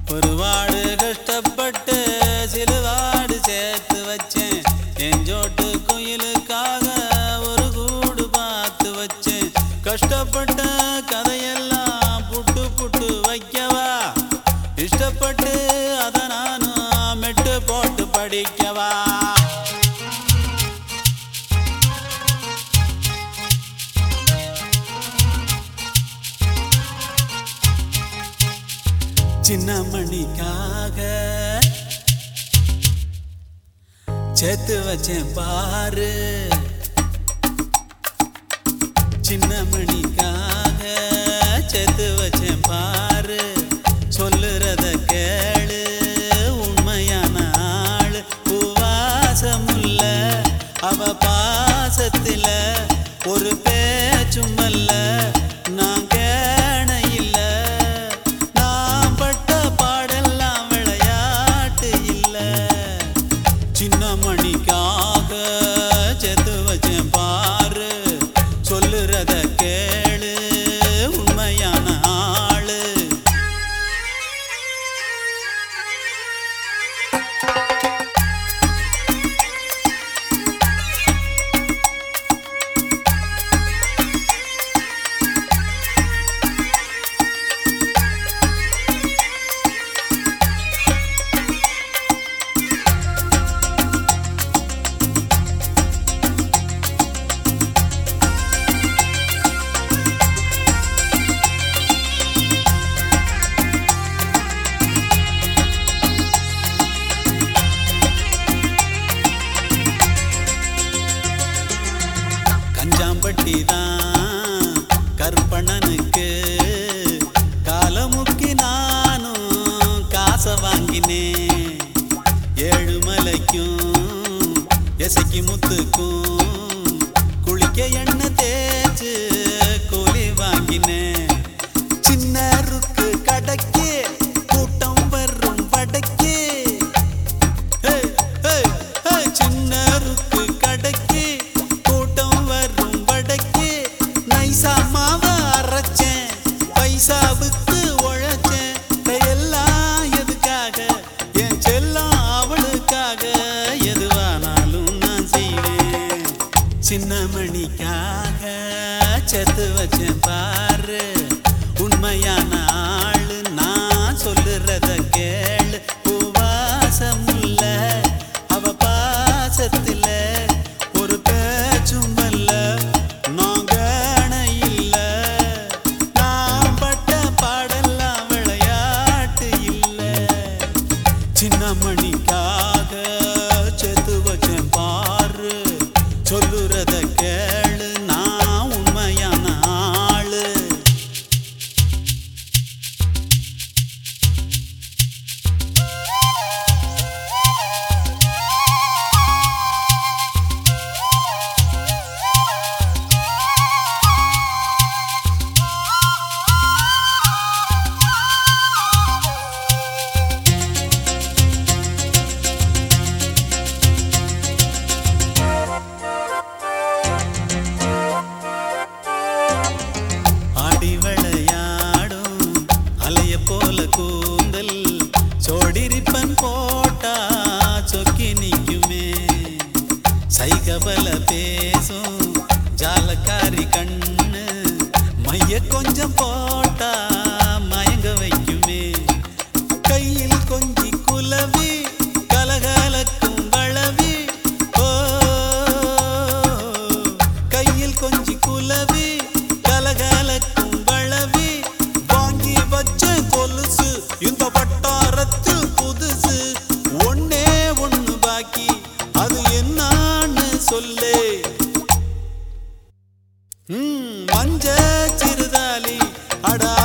ஒரு வாடு கஷ்டப்பட்டு சிலுவாடு சேர்த்து வச்சேன் என் ஜோட்டு குயிலுக்காக ஒரு கூடு பார்த்து வச்சேன் கஷ்டப்பட்ட கதையெல்லாம் புட்டு புட்டு வைக்கவா இஷ்டப்பட்டு அதை நானும் மெட்டு போட்டு படிக்கவா சின்ன மணிக்காக சேர்த்து வச்சேன் பாரு சின்ன மணிக்காக சேர்த்து வச்சேன் பாரு சொல்லுறத கேளு உண்மையான ஆளு பூவாசமுல்ல அவ பாசத்துல ஒரு பேச்சுமல்ல நான் கேண இல்ல நான் பட்ட பாடெல்லாம் விளையாட்டு இல்ல சின்ன மணிக்காக செத்து வச்சேன் பாரு சொல்லுறத கேளு உண்மையான ஆளு கஞ்சாம்பட்டி தான் கற்பனனுக்கு காலமுக்கி நானும் காசை வாங்கினேன் ஏழுமலைக்கும் எசைக்கு முத்துக்கும் குளிக்க எண்ணெய் தேய்ச்சு கூலி வாங்கினேன் சின்ன ருக்கு கடைக்கு கூட்டம் வரும் வடக்கே ஏய், ஏய், ஏய், சின்ன ருக்கு கடைக்கு கூட்டம் வரும் வடக்கே நைசா மாவ அரைச்சேன் பைசாவுக்கு உழைச்சேன் எல்லாம் எதுக்காக என் செல்லம் அவளுக்காக எதுவானாலும் நான் செய்வேன் சின்ன மணிக்காக செத்து வச்சேன் பாரு உண்மையான ஆளு நான் சொல்லுறத கேளு பூவாசம் இல்ல அவ பாசத்துல ஒரு பேச்சும் அல்ல நான் கேண இல்ல நான் பட்ட பாடெல்லாம் விளையாட்டு இல்ல சின்ன மணிக்காக செத்து வச்சேன் பாரு சொல்லுறத கேளு நான் உண்மையான ஆளு ஆடி விளையாடும் அலைய போல கூந்தல் சோடிரிப்பன் போட்டா சொக்கி நிக்குமே சைகபல பேசும் ஜாலக்காரி கண்ணு மைய கொஞ்சம் போட்டா மயங்க வைக்குமே கையில் கொஞ்சி குலவி கலகலக்கும் வளவி ஓ கையில் கொஞ்சி குலவி கலகலக்கும் வளவி வாங்கி வச்ச கொலுசு இந்த வட்டாரத்தில் புதுசு ஒன்னே ஒண்ணு பாக்கி அது என்னான்னு சொல்லு ம், மஞ்ச சிறுதாலி அடா